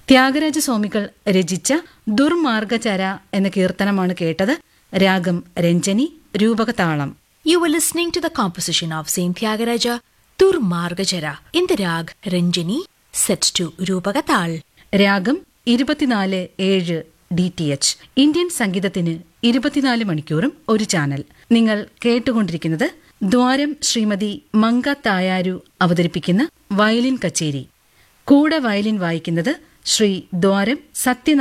ത്യാഗരാജ സ്വാമികൾ രചിച്ച ദുർമാർഗചര എന്ന കീർത്തനമാണ് കേട്ടത് രാഗം Ranjani രൂപകതാളം You were listening to the composition of Saint Tyagaraja Durmargajara in the rag Ranjani set to Rupagatal. രാഗം ഇരുപത്തിനാല് ഏഴ് ഡി ടി എച്ച് ഇന്ത്യൻ സംഗീതത്തിന് ഇരുപത്തിനാല് മണിക്കൂറും ഒരു ചാനൽ നിങ്ങൾ കേട്ടുകൊണ്ടിരിക്കുന്നത് ദ്വാരം ശ്രീമതി മങ്ക തായാരു അവതരിപ്പിക്കുന്ന വയലിൻ കച്ചേരി കൂടെ വയലിൻ വായിക്കുന്നത് ശ്രീ ദ്വാരം സത്യനാരായണ